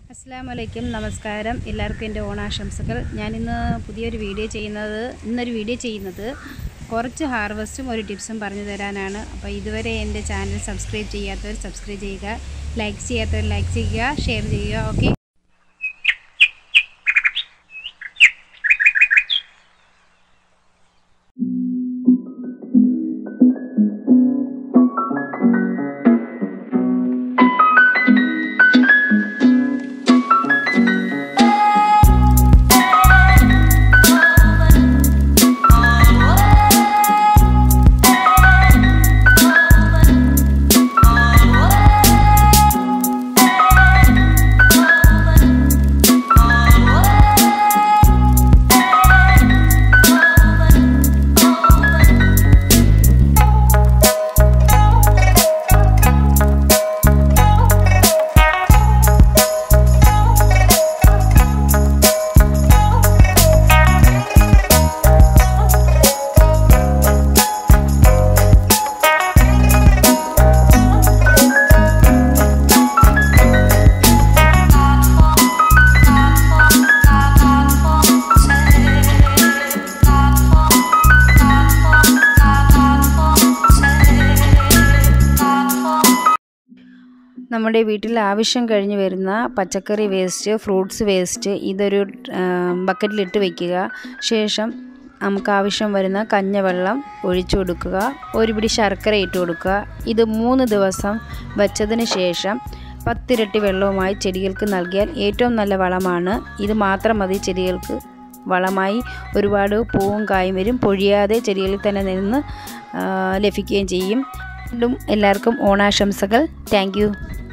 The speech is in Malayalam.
അസ്സാമലൈക്കും നമസ്കാരം എല്ലാവർക്കും എൻ്റെ ഓണാശംസകൾ ഞാനിന്ന് പുതിയൊരു വീഡിയോ ചെയ്യുന്നത് ഇന്നൊരു വീഡിയോ ചെയ്യുന്നത് കുറച്ച് ഹാർവസ്റ്റും ഒരു ടിപ്സും പറഞ്ഞു തരാനാണ് അപ്പോൾ ഇതുവരെ എൻ്റെ ചാനൽ സബ്സ്ക്രൈബ് ചെയ്യാത്തവർ സബ്സ്ക്രൈബ് ചെയ്യുക ലൈക്ക് ചെയ്യാത്തവർ ലൈക്ക് ചെയ്യുക ഷെയർ ചെയ്യുക ഓക്കെ നമ്മുടെ വീട്ടിൽ ആവശ്യം കഴിഞ്ഞ് വരുന്ന പച്ചക്കറി വേസ്റ്റ് ഫ്രൂട്ട്സ് വേസ്റ്റ് ഇതൊരു ബക്കറ്റിലിട്ട് വയ്ക്കുക ശേഷം നമുക്ക് ആവശ്യം വരുന്ന കഞ്ഞവെള്ളം ഒഴിച്ചു കൊടുക്കുക ഒരു പിടി ശർക്കര ഇട്ട് കൊടുക്കുക ഇത് മൂന്ന് ദിവസം വച്ചതിന് ശേഷം പത്തിരട്ടി വെള്ളവുമായി ചെടികൾക്ക് നൽകിയാൽ ഏറ്റവും നല്ല വളമാണ് ഇത് മാത്രം മതി ചെടികൾക്ക് വളമായി ഒരുപാട് പൂവും കായും വരും പൊഴിയാതെ ചെടികളിൽ തന്നെ നിന്ന് ലഭിക്കുകയും ചെയ്യും വീണ്ടും എല്ലാവർക്കും ഓണാശംസകൾ താങ്ക്